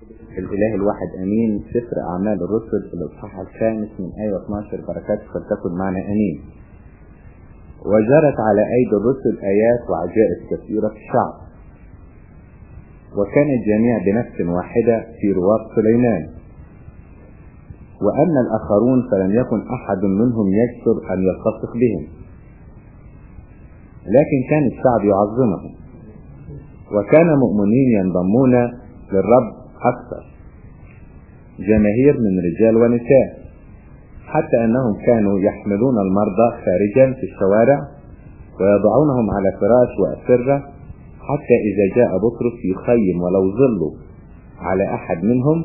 الإله الواحد أمين سفر أعمال الرسل الإصحاح الخامس من آية 12 بركات فلتكن معنا أمين وجرت على أيدي الرسل آيات وعجائب كثيرة في الشعب وكان الجميع بنفس واحدة في رواق سليمان وأما الآخرون فلم يكن أحد منهم يكثر أن يلتصق بهم لكن كان الشعب يعظمهم وكان مؤمنين ينضمون للرب أكثر جماهير من رجال ونساء حتى أنهم كانوا يحملون المرضى خارجا في الشوارع ويضعونهم على فراش وأسرة حتى إذا جاء بطرس يخيم ولو ظلوا على أحد منهم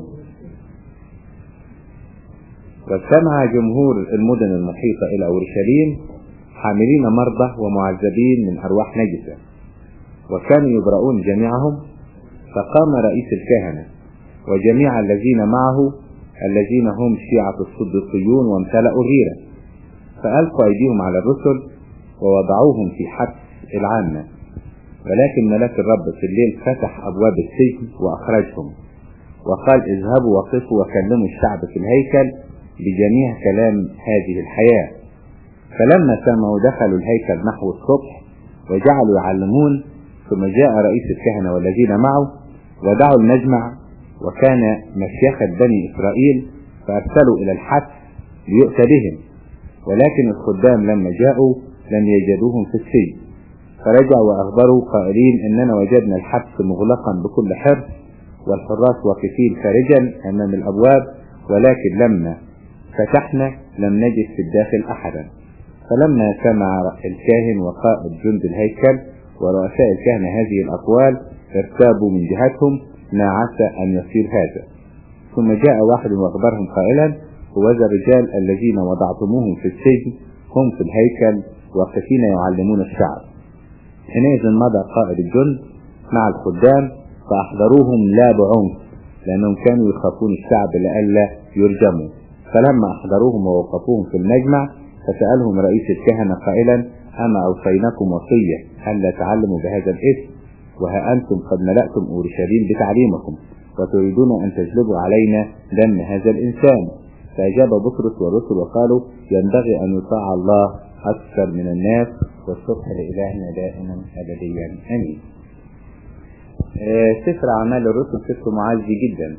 واجتمع جمهور المدن المحيطة إلى أورشليم حاملين مرضى ومعذبين من أرواح نجسة وكانوا يبرؤون جميعهم فقام رئيس الكهنة وجميع الذين معه الذين هم شيعة الصديقيون وامتلأوا غيرة فألقوا أيديهم على الرسل ووضعوهم في حبس العامة ولكن ملاك الرب في الليل فتح أبواب السجن وأخرجهم وقال اذهبوا وقفوا وكلموا الشعب في الهيكل بجميع كلام هذه الحياة فلما سمعوا دخلوا الهيكل نحو الصبح وجعلوا يعلمون ثم جاء رئيس الكهنة والذين معه ودعوا المجمع وكان مشيخة بني إسرائيل فأرسلوا إلى الحبس ليؤتى بهم ولكن الخدام لما جاءوا لم يجدوهم في السجن فرجعوا وأخبروا قائلين إننا وجدنا الحبس مغلقا بكل حرص والحراس واقفين خارجا أمام الأبواب ولكن لما فتحنا لم نجد في الداخل أحدا فلما سمع الكاهن وقائد جند الهيكل ورؤساء الكهنة هذه الأقوال ارتابوا من جهتهم ما عسى أن يصير هذا ثم جاء واحد وأخبرهم قائلا وذا الرجال الذين وضعتموهم في السجن هم في الهيكل واقفين يعلمون الشعب حينئذ مضى قائد الجند مع الخدام فأحضروهم لا بعنف لأنهم كانوا يخافون الشعب لئلا يرجموا فلما أحضروهم ووقفوهم في المجمع فسألهم رئيس الكهنة قائلا أما أوصيناكم وصية ألا تعلموا بهذا الاسم وها أنتم قد ملأتم أورشليم بتعليمكم وتريدون أن تجلبوا علينا دم هذا الإنسان فأجاب بطرس والرسل وقالوا ينبغي أن يطاع الله أكثر من الناس والصبح لإلهنا دائما أبديا أمين آه سفر أعمال الرسل سفر معزي جدا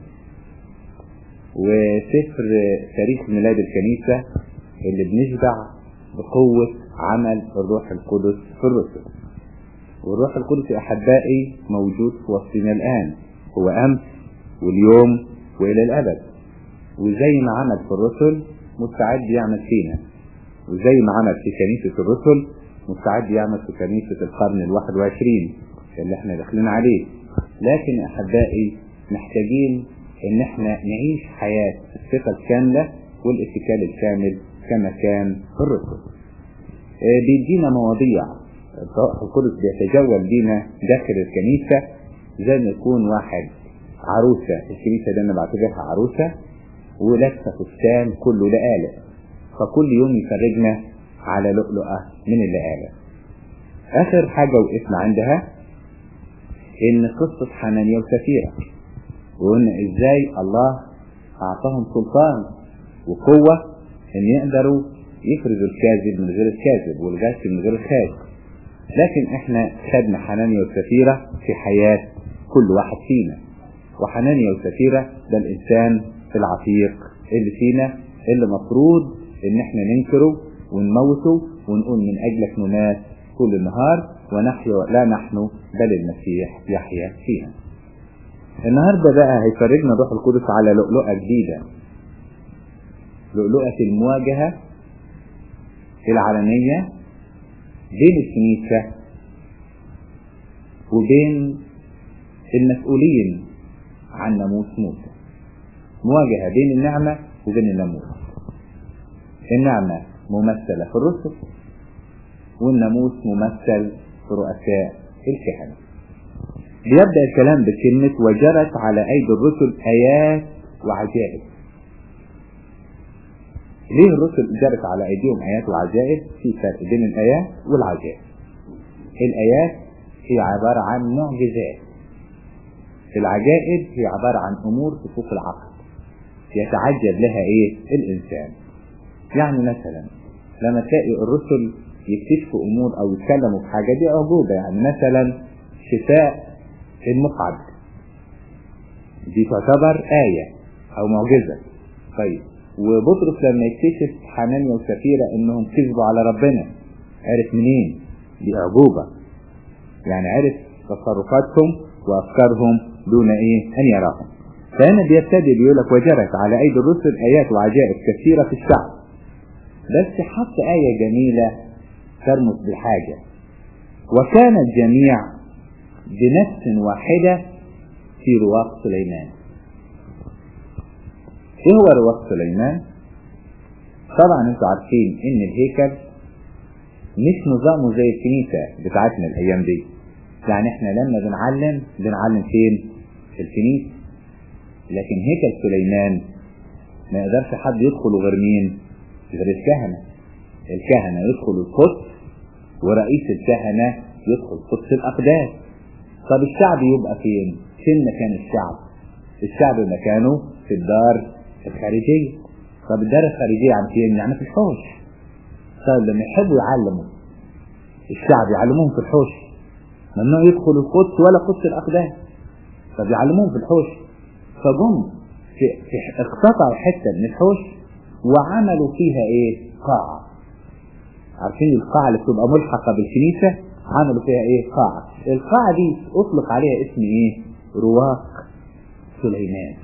وسفر تاريخ ميلاد الكنيسة اللي بنشبع بقوة عمل الروح القدس في الرسل والروح القدس أحبائي موجود في وسطنا الآن هو أمس واليوم وإلى الأبد وزي ما عمل في الرسل مستعد يعمل فينا وزي ما عمل في كنيسة الرسل مستعد يعمل في كنيسة القرن الواحد وعشرين اللي احنا داخلين عليه لكن أحبائي محتاجين ان احنا نعيش حياة الثقة الكاملة والاتكال الكامل كما كان في الرسل اه بيدينا مواضيع الروح القدس بيتجول بينا داخل الكنيسة زي ما يكون واحد عروسة الكنيسة دي انا بعتبرها عروسة ولابسة فستان كله لآلة فكل يوم يفرجنا على لؤلؤة من اللآلة آخر حاجة وقفنا عندها إن قصة حنانيا وسفيرة وقلنا إزاي الله أعطاهم سلطان وقوة إن يقدروا يفرزوا الكاذب من غير الكاذب والغش من غير الخاذب لكن إحنا خدنا حنانيا وسفيرة في حياة كل واحد فينا وحنانيا وسفيرة ده الإنسان العتيق اللي فينا اللي مفروض إن إحنا ننكره ونموته ونقول من أجلك نمات كل النهار ونحيا لا نحن بل المسيح يحيا فينا النهاردة بقى هيفرجنا الروح القدس على لؤلؤة جديدة لؤلؤة المواجهة العلنية بين الكنيسة وبين المسؤولين عن ناموس موسى مواجهة بين النعمة وبين الناموس النعمة ممثلة في الرسل والناموس ممثل في رؤساء الكهنة بيبدأ الكلام بكلمة وجرت على أيدي الرسل آيات وعجائب ليه الرسل جرت على أيديهم آيات وعجائب في فرق بين الآيات والعجائب الآيات هي عبارة عن معجزات العجائب هي عبارة عن أمور تفوق العقل يتعجب لها إيه الإنسان يعني مثلا لما تلاقي الرسل يكتشفوا أمور أو يتكلموا في حاجة دي أعجوبة يعني مثلا شفاء المقعد دي تعتبر آية أو معجزة طيب وبطرس لما يكتشف حنانيا وسفيرة انهم كذبوا على ربنا عرف منين دي اعجوبة يعني عرف تصرفاتهم وافكارهم دون ايه ان يراهم فهنا بيبتدي بيقول لك وجرت على ايدي الرسل ايات وعجائب كثيرة في الشعب بس حط آية جميلة ترمز بحاجة وكان الجميع بنفس واحدة في رواق سليمان ايه هو رواق سليمان طبعا انتوا عارفين ان الهيكل مش نظامه زي الكنيسة بتاعتنا الايام دي يعني احنا لما بنعلم بنعلم فين في الكنيسة لكن هيكل سليمان ما يقدرش حد يدخله غير مين غير الكهنة الكهنة يدخل القدس ورئيس الكهنة يدخل قدس الأقداس طب الشعب يبقى فين فين مكان الشعب الشعب مكانه في الدار الخارجية طب الدار الخارجية عن فين يعني في الحوش طب لما يحبوا يعلموا الشعب يعلموهم في الحوش ممنوع يدخل القدس ولا قدس الأقداس طب يعلموهم في الحوش فجم في, في اقتطعوا حتة من الحوش وعملوا فيها ايه قاعة عارفين القاعة اللي بتبقى ملحقة بالكنيسة عملوا فيها ايه قاعة القاعة دي اطلق عليها اسم ايه رواق سليمان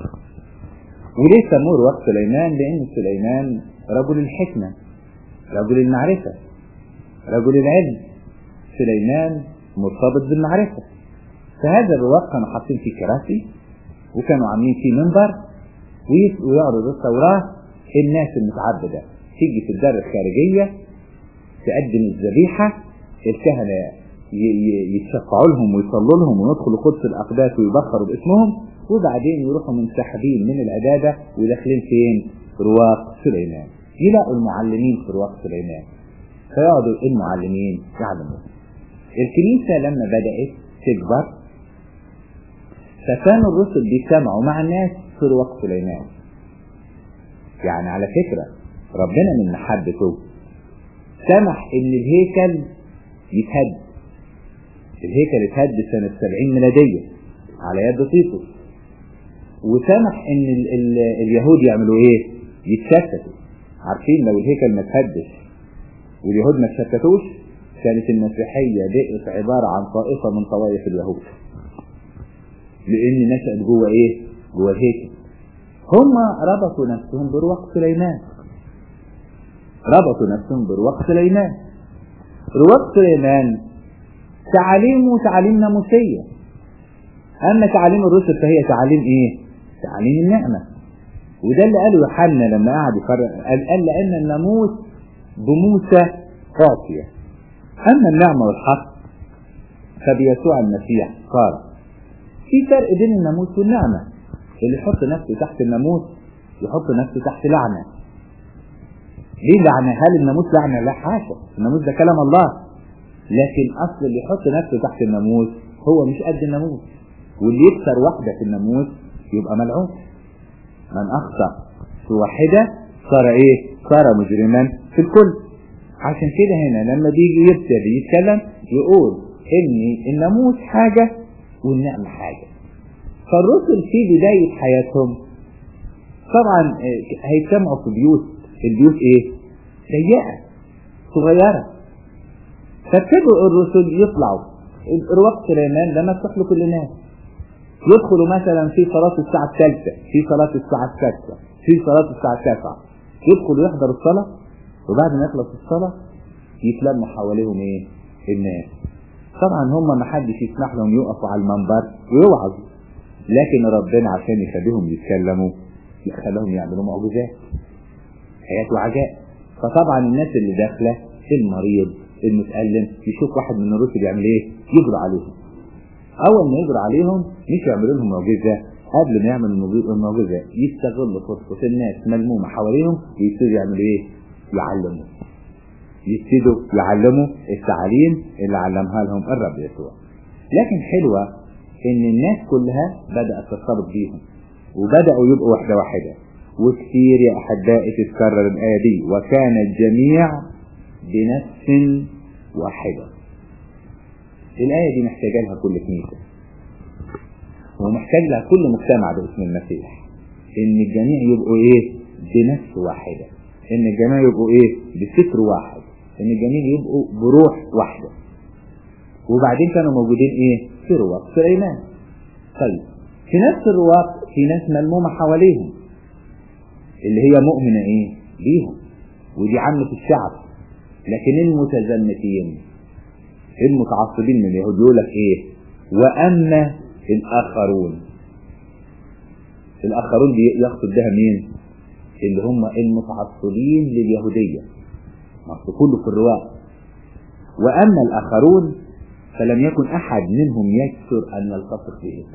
وليه سموه رواق سليمان لان سليمان رجل الحكمة رجل المعرفة رجل العلم سليمان مرتبط بالمعرفة فهذا الرواق كانوا حاطين فيه كراسي وكانوا عاملين فيه منبر ويعرض التوراة الناس المتعبدة تيجي في الدار الخارجية تقدم الذبيحة الكهنة يتشفعوا لهم ويصلوا لهم ويدخلوا قدس الأقداس ويبخروا باسمهم وبعدين يروحوا منسحبين من العبادة وداخلين فين؟ رواق سليمان يلاقوا المعلمين في رواق سليمان فيقعدوا المعلمين يعلموا الكنيسة لما بدأت تكبر فكانوا الرسل بيجتمعوا مع الناس في رواق سليمان يعني على فكرة ربنا من محبته سمح ان الهيكل يتهد الهيكل اتهد سنة 70 ميلادية على يد تيتوس وسمح ان ال ال اليهود يعملوا ايه يتشتتوا عارفين لو الهيكل ما اتهدش واليهود ما اتشتتوش كانت المسيحية بقت عبارة عن طائفة من طوائف اليهود لان نشأت جوه ايه جوه الهيكل هم ربطوا نفسهم برواق سليمان ربطوا نفسهم برواق سليمان رواق سليمان تعاليمه تعاليم ناموسية أما تعاليم الرسل فهي تعاليم إيه؟ تعاليم النعمة وده اللي قاله يوحنا لما قعد يفرق قال, قال لأن الناموس بموسى قاسية أما النعمة والحق فبيسوع المسيح قال في فرق بين الناموس والنعمة اللي يحط نفسه تحت الناموس يحط نفسه تحت لعنة ليه لعنة هل الناموس لعنة لا حاشا الناموس ده كلام الله لكن اصل اللي يحط نفسه تحت الناموس هو مش قد الناموس واللي يكسر واحدة في الناموس يبقى ملعون من اخطأ في واحدة صار ايه صار مجرما في الكل عشان كده هنا لما بيجي يبتدي يتكلم يقول ان الناموس حاجة والنعمة حاجة فالرسل في بداية حياتهم طبعا هيجتمعوا في بيوت البيوت ايه ضيقة صغيرة فابتدوا الرسل يطلعوا الوقت سليمان لما تفتح له كل الناس يدخلوا مثلا في صلاة الساعة الثالثة في صلاة الساعة السادسة في صلاة الساعة التاسعة يدخل يحضر الصلاة وبعد ما يخلص الصلاة يتلم حواليهم ايه الناس طبعا هم ما حدش يسمح لهم يقفوا على المنبر ويوعظوا لكن ربنا عشان يخليهم يتكلموا يخليهم يعملوا معجزات حياة وعجائب فطبعا الناس اللي داخله المريض المتألم يشوف واحد من الرسل يعمل ايه يجرى عليهم اول ما يجرى عليهم مش يعملوا لهم معجزه قبل ما يعمل المعجزه يستغلوا فرصه الناس ملمومه حواليهم ويبتدوا يعملوا ايه يعلموا يبتدوا يعلموا التعاليم اللي علمها لهم الرب يسوع لكن حلوه ان الناس كلها بدأت ترتبط بيهم وبدأوا يبقوا واحدة واحدة وكثير يا أحبائي تتكرر الآية دي وكان الجميع بنفس واحدة الآية دي محتاجة لها كل كنيسة ومحتاج لها كل مجتمع باسم المسيح ان الجميع يبقوا ايه بنفس واحدة ان الجميع يبقوا ايه بفكر واحد ان الجميع يبقوا بروح واحدة وبعدين كانوا موجودين ايه في رواق سليمان طيب في نفس الرواق في ناس ملمومة حواليهم اللي هي مؤمنة ايه بيهم ودي عامة الشعب لكن المتزمتين المتعصبين من اليهود يقول لك ايه واما الاخرون الاخرون دي يقصد بها مين اللي هم المتعصبين لليهودية مصر كله في الرواق واما الاخرون فلم يكن احد منهم يكثر ان يلتصق بهم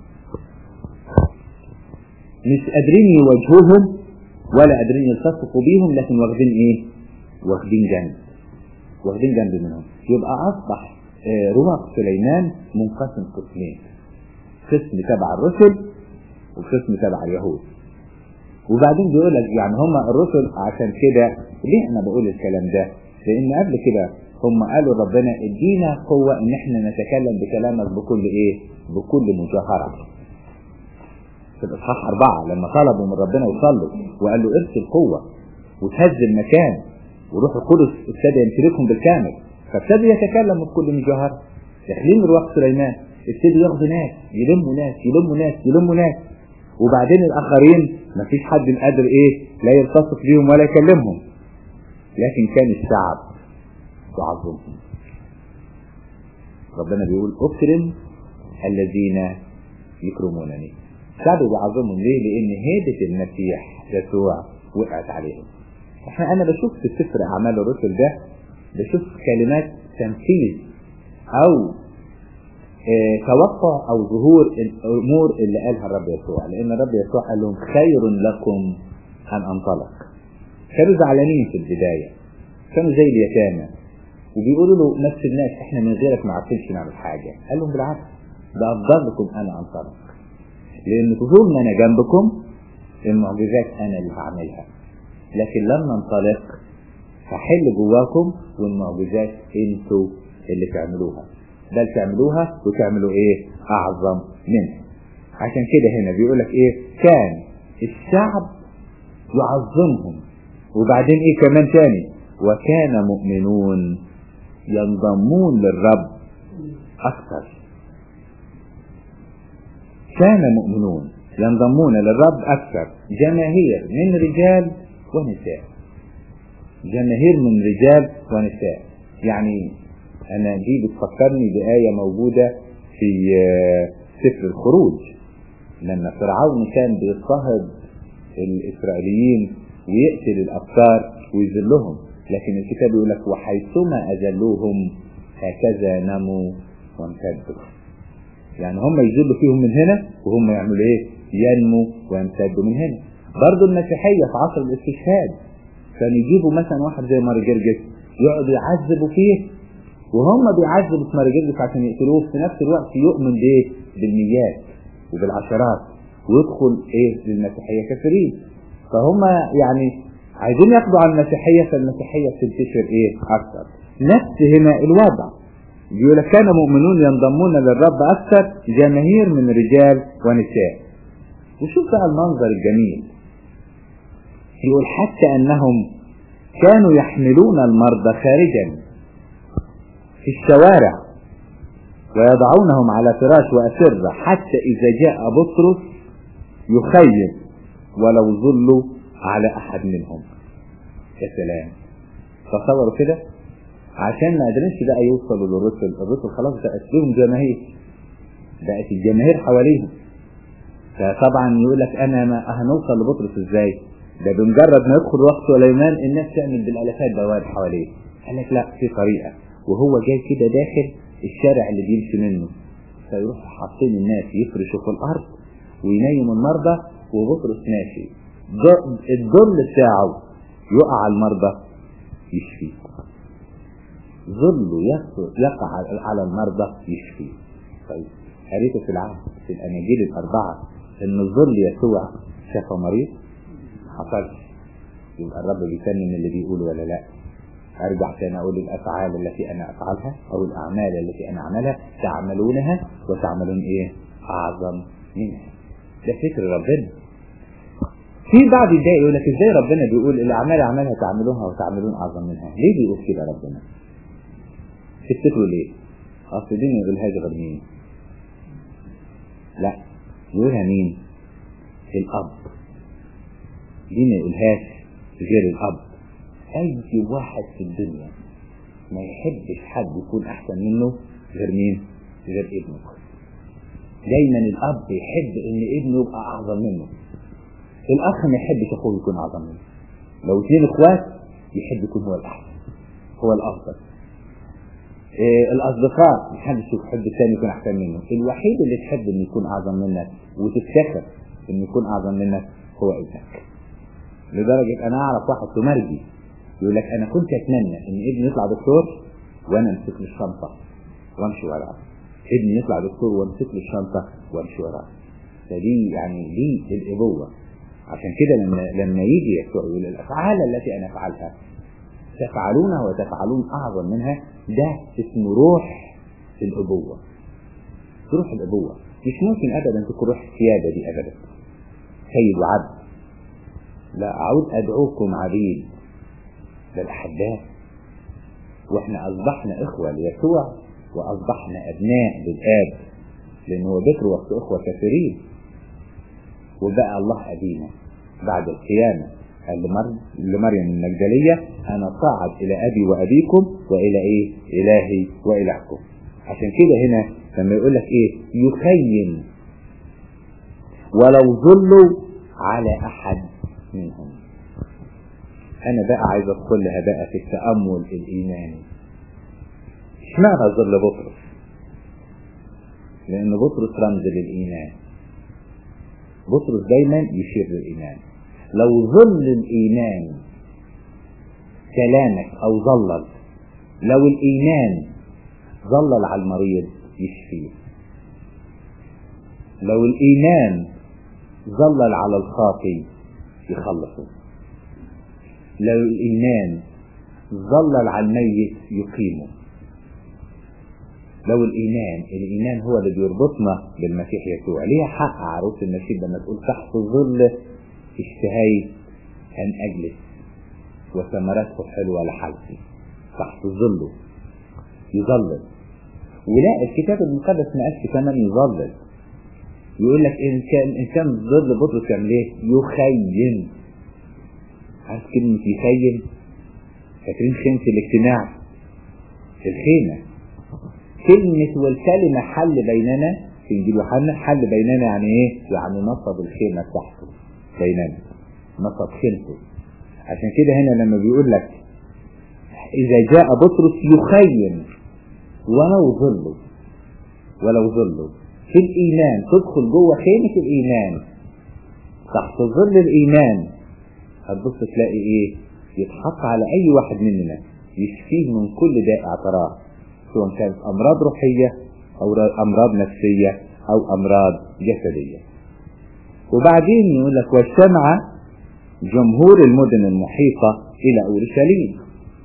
مش قادرين يواجهوهم ولا قادرين يلتصقوا بيهم لكن واخدين ايه واخدين جنب واخدين جنب منهم يبقى اصبح رواق سليمان منقسم قسمين قسم تبع الرسل وقسم تبع اليهود وبعدين بيقول لك يعني هم الرسل عشان كده ليه انا بقول الكلام ده لان قبل كده هم قالوا ربنا ادينا قوة ان احنا نتكلم بكلامك بكل ايه بكل مجاهرة في الاصحاح اربعة لما طلبوا من ربنا يصلوا وقال له ارسل قوة وتهز المكان وروح القدس ابتدى يمتلكهم بالكامل فابتدوا يتكلموا بكل مجاهرة داخلين الوقت سليمان ابتدوا ياخدوا ناس يلموا ناس يلموا ناس يلموا ناس وبعدين الاخرين مفيش حد قادر ايه لا يلتصق بيهم ولا يكلمهم لكن كان الشعب يعظمهم ربنا بيقول اكرم الذين يكرمونني الشعب بيعظمهم ليه لان هيبة المسيح يسوع وقعت عليهم احنا انا بشوف في سفر اعمال الرسل ده بشوف كلمات تنفيذ او اه توقع او ظهور الامور اللي قالها الرب يسوع لان الرب يسوع قال لهم خير لكم ان انطلق كانوا زعلانين في البداية كانوا زي اليتامى وبيقولوا له نفس الناس احنا من غيرك ما عارفينش نعمل حاجة قال لهم بالعكس ده افضل لكم انا انطلق لان طول ما انا جنبكم المعجزات انا اللي هعملها لكن لما انطلق هحل جواكم والمعجزات انتوا اللي تعملوها بل تعملوها وتعملوا ايه اعظم منها عشان كده هنا بيقول لك ايه كان الشعب يعظمهم وبعدين ايه كمان تاني وكان مؤمنون ينضمون للرب اكثر كان مؤمنون ينضمون للرب اكثر جماهير من رجال ونساء جماهير من رجال ونساء يعني انا دي بتفكرني بآية موجودة في سفر الخروج لما فرعون كان بيضطهد الاسرائيليين ويقتل الابصار ويذلهم لكن الكتاب يقول لك وحيثما اذلوهم هكذا نموا وامتدوا يعني هم يذلوا فيهم من هنا وهم يعملوا ايه ينموا ويمتدوا من هنا برضه المسيحية في عصر الاستشهاد كانوا يجيبوا مثلا واحد زي ماري جرجس يقعدوا يعذبوا فيه وهم بيعذبوا في ماري جرجس عشان يقتلوه في نفس الوقت يؤمن بايه بالميات وبالعشرات ويدخل ايه للمسيحية كثيرين فهم يعني عايزين ياخدوا على المسيحية فالمسيحية تنتشر ايه اكثر نفس هنا الوضع بيقول لك كان مؤمنون ينضمون للرب اكثر جماهير من رجال ونساء وشوف بقى المنظر الجميل يقول حتى انهم كانوا يحملون المرضى خارجا في الشوارع ويضعونهم على فراش وأسرة حتى إذا جاء بطرس يخيم ولو ظلوا على أحد منهم يا سلام تصوروا كده عشان ما قدرنش بقى يوصلوا للرسل الرسل خلاص بقت لهم جماهير بقت الجماهير حواليهم فطبعا يقول لك انا ما هنوصل لبطرس ازاي ده بمجرد ما يدخل وقت سليمان الناس تعمل بالالافات دوائر حواليه قال لك لا في طريقه وهو جاي كده داخل الشارع اللي بيمشي منه فيروح حاطين الناس يفرشوا في الارض وينيموا المرضى وبطرس ماشي الظل بتاعه يقع على المرضى يشفيه ظله يقع على المرضى يشفيه طيب قريته في العهد في الاناجيل الاربعه ان ظل يسوع شاف مريض حصلش يبقى الرب بيسلم اللي بيقوله ولا لا ارجع تاني اقول الافعال التي انا افعلها او الاعمال التي انا اعملها تعملونها وتعملون ايه اعظم منها ده فكر ربنا في بعض يتضايق يقول لك ازاي ربنا بيقول الاعمال اعمالها تعملوها وتعملون اعظم منها ليه بيقول كده ربنا تفتكروا ليه اصل دي ما يقولهاش غير مين لا يقولها مين الاب دي ما يقولهاش غير الاب اي واحد في الدنيا ما يحبش حد يكون احسن منه غير مين غير ابنه دايما الاب يحب ان ابنه يبقى اعظم منه الاخ ما يحبش اخوه يكون اعظم منه لو اثنين اخوات يحب يكون هو الاحسن هو الافضل إيه الاصدقاء ما حدش يحب الثاني يكون احسن منه الوحيد اللي تحب انه يكون اعظم منك وتفتخر انه يكون اعظم منك هو ابنك لدرجة انا اعرف واحد تمرجي يقول لك انا كنت اتمنى ان ابني يطلع دكتور وانا امسك له الشنطة وامشي وراه ابني يطلع دكتور وامسك له الشنطة وامشي وراه فدي يعني دي الابوة عشان كده لما لما يجي يسوع يقول الافعال التي انا افعلها تفعلونها وتفعلون اعظم منها ده اسمه روح الابوة روح الابوة مش ممكن ابدا تكون روح السيادة دي ابدا سيد وعبد لا اعود ادعوكم عبيد بل احباء واحنا اصبحنا اخوة ليسوع واصبحنا ابناء للاب لان هو ذكر وسط اخوة كثيرين وبقى الله ابينا بعد القيامة قال لمريم المجدلية أنا صاعد إلى أبي وأبيكم وإلى إيه؟ إلهي وإلهكم. عشان كده هنا لما يقول لك إيه؟ يخيم ولو ظلوا على أحد منهم. أنا بقى عايز أدخلها بقى في التأمل الإيماني. اشمعنى ظل بطرس؟ لأن بطرس رمز للإيمان. بطرس دايما يشير للإيمان. لو ظل الإيمان كلامك أو ظلل لو الإيمان ظلل على المريض يشفيه لو الإيمان ظلل على الخاطي يخلصه لو الإيمان ظلل على الميت يقيمه لو الإيمان الإيمان هو اللي بيربطنا بالمسيح يسوع ليها حق عروس النشيد لما تقول تحت ظل اشتهيت أن أجلس وثمرته حلوة لحالتي تحت ظله يظلل ولا الكتاب المقدس ما قالش كمان يظلل يقول لك إن كان إن كان ظل بطرس يعمل إيه؟ يخيم عارف كلمة يخيم؟ فاكرين خيمة الاجتماع؟ الخيمة كلمة والكلمة حل بيننا في إنجيل يوحنا حل بيننا يعني إيه؟ يعني نصب الخيمة تحته بيننا نصب خيمته عشان كده هنا لما بيقول لك إذا جاء بطرس يخيم ولو ظله ولو ظله في الإيمان تدخل جوه خيمة الإيمان تحت ظل الإيمان هتبص تلاقي إيه يتحط على أي واحد مننا يشفيه من كل داء اعتراض سواء كانت أمراض روحية أو أمراض نفسية أو أمراض جسدية وبعدين يقول لك واجتمع جمهور المدن المحيطة إلى أورشليم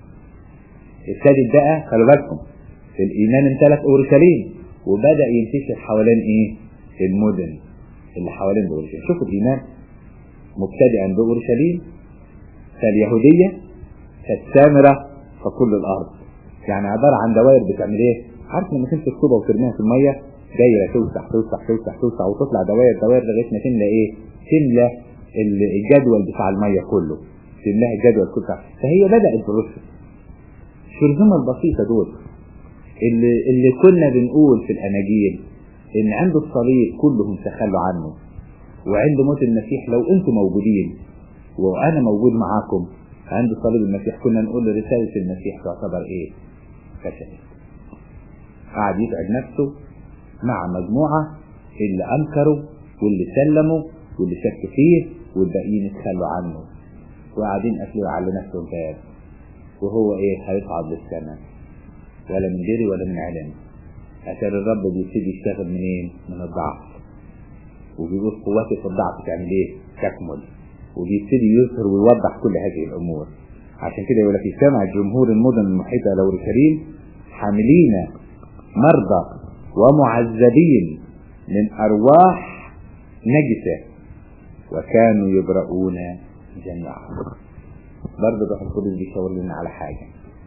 ابتدت بقى خلوا بالكم الإيمان امتلك أورشليم وبدأ ينتشر حوالين إيه؟ المدن اللي حوالين أورشليم شوفوا الإيمان مبتدئا بأورشليم فاليهودية فالسامرة فكل الأرض يعني عبارة عن دوائر بتعمل إيه؟ عارف لما تمسك طوبة وترميها في المية دايرة توسع توسع توسع توسع وتطلع دوائر دوائر لغاية ما تملى إيه؟ تملى الجدول بتاع المية كله تملاها الجدول كله فهي بدأت بالرسل الشرذمة البسيطة دول اللي, اللي كنا بنقول في الأناجيل إن عند الصليب كلهم تخلوا عنه وعند موت المسيح لو أنتم موجودين وأنا موجود معاكم عند صليب المسيح كنا نقول رسالة المسيح تعتبر إيه؟ فشلت قعد يتعب نفسه مع مجموعة اللي أنكروا واللي سلموا واللي شك فيه والباقيين اتخلوا عنه وقاعدين قافلين على نفسهم باب وهو ايه هيصعد للسماء ولا من جري ولا من علم عشان الرب بيبتدي يشتغل منين؟ من الضعف وبيقول قوتي في الضعف تعمل ايه؟ تكمل وبيبتدي يظهر ويوضح كل هذه الامور عشان كده يقول لك اجتمع جمهور المدن المحيطة إلى أورشليم حاملين مرضى ومعذبين من أرواح نجسة وكانوا يبرؤون جميعا برضه الروح القدس بيشاور لنا على حاجة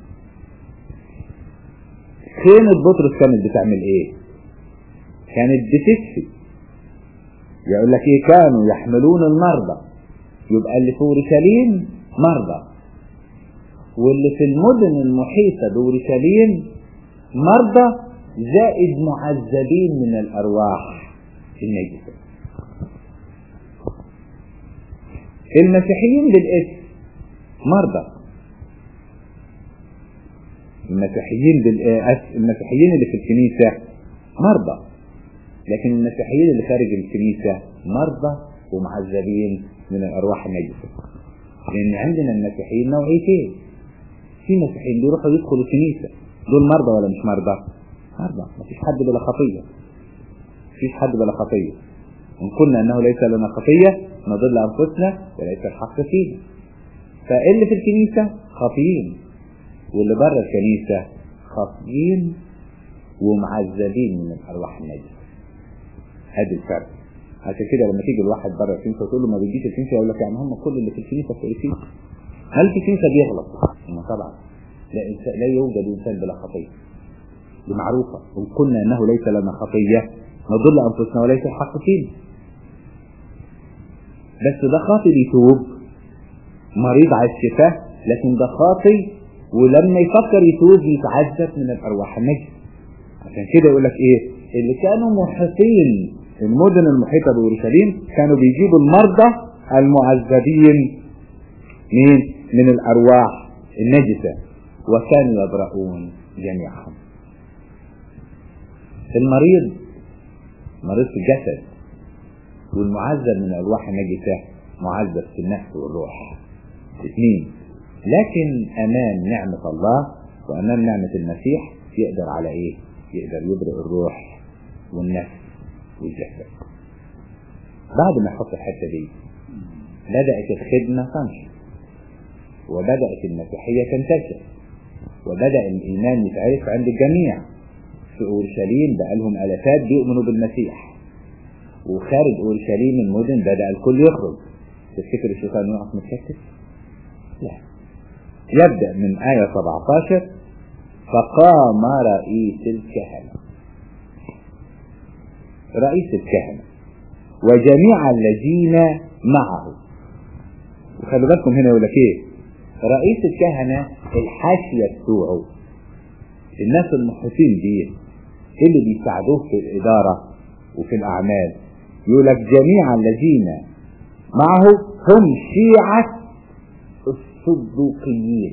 خيمة بطرس كانت بتعمل ايه؟ كانت بتشفي يقول لك ايه كانوا يحملون المرضى يبقى اللي في اورشليم مرضى واللي في المدن المحيطة بأورشليم مرضى زائد معذبين من الأرواح النجسة المسيحيين بالاسم مرضى المسيحيين بالاسم المسيحيين اللي في الكنيسة مرضى لكن المسيحيين اللي خارج الكنيسة مرضى ومعذبين من الأرواح النجسة لأن عندنا المسيحيين نوعيتين في مسيحيين بيروحوا يدخلوا الكنيسة دول مرضى ولا مش مرضى مرضى مفيش حد بلا خطية مفيش حد بلا خطية إن قلنا أنه ليس لنا خطية نضل أنفسنا وليس الحق فينا فاللي في الكنيسة خاطئين واللي بره الكنيسة خاطئين ومعذبين من الأرواح النجسة هذا الفرق عشان كده لما تيجي الواحد بره الكنيسة وتقول له ما بيجيش الكنيسة يقول لك يعني هم كل اللي في الكنيسة كويسين هل في كنيسة بيغلط؟ إنه طبعا لا, إنسان لا يوجد إنسان بلا خطية دي معروفة وإن قلنا أنه ليس لنا خطية نضل أنفسنا وليس الحق فينا بس ده خاطي بيتوب مريض على الشفاء لكن ده خاطي ولما يفكر يتوب يتعذب من الأرواح النجسة عشان كده يقول لك إيه اللي كانوا محيطين المدن المحيطة بأورشليم كانوا بيجيبوا المرضى المعذبين من من الأرواح النجسة وكانوا يبرؤون جميعهم المريض مريض في الجسد والمعذب من الأرواح النجسة معذب في النفس والروح اثنين لكن أمام نعمة الله وأمام نعمة المسيح يقدر على إيه؟ يقدر يبرئ الروح والنفس والجسد بعد ما يحط الحتة دي بدأت الخدمة تنشط وبدأت المسيحية تنتشر وبدأ الإيمان يتعرف عند الجميع في أورشليم بقى لهم ألفات بيؤمنوا بالمسيح وخارج أورشليم المدن بدأ الكل يخرج تفتكر الشيطان يقف متكتف؟ لا يبدأ من آية 17 فقام رئيس الكهنة رئيس الكهنة وجميع الذين معه وخلوا بالكم هنا يقول لك ايه رئيس الكهنة الحاشية بتوعه الناس المحيطين بيه اللي بيساعدوه في الإدارة وفي الأعمال يقول لك جميع الذين معه هم شيعة الصدوقيين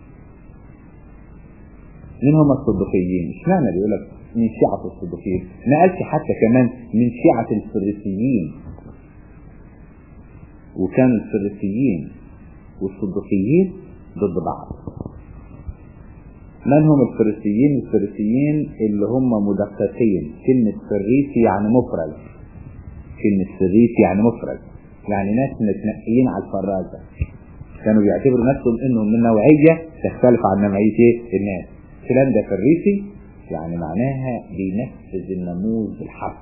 من هم الصدوقيين؟ اشمعنى بيقول لك من شيعة الصدوقيين؟ ما قالش حتى كمان من شيعة الفريسيين وكان الفريسيين والصدوقيين ضد بعض من هم الفريسيين الفريسيين اللي هم مدققين كلمة فريسي يعني مفرد كلمة فريسي يعني مفرد يعني ناس متنقيين على الفرازة كانوا بيعتبروا نفسهم انهم من نوعية تختلف عن نوعية الناس فلان ده فريسي يعني معناها بينفذ الناموس بالحق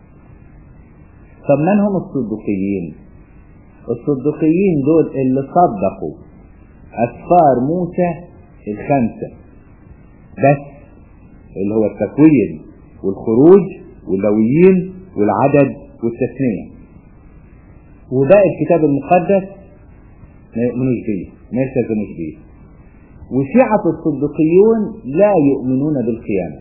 طب من هم الصدوقيين الصدوقيين دول اللي صدقوا أسفار موسى الخمسة بس اللي هو التكوين والخروج واللويين والعدد والتثنية وباقي الكتاب المقدس ما يؤمنوش بيه ما يلتزموش بيه وشيعة الصدقيون لا يؤمنون بالقيامة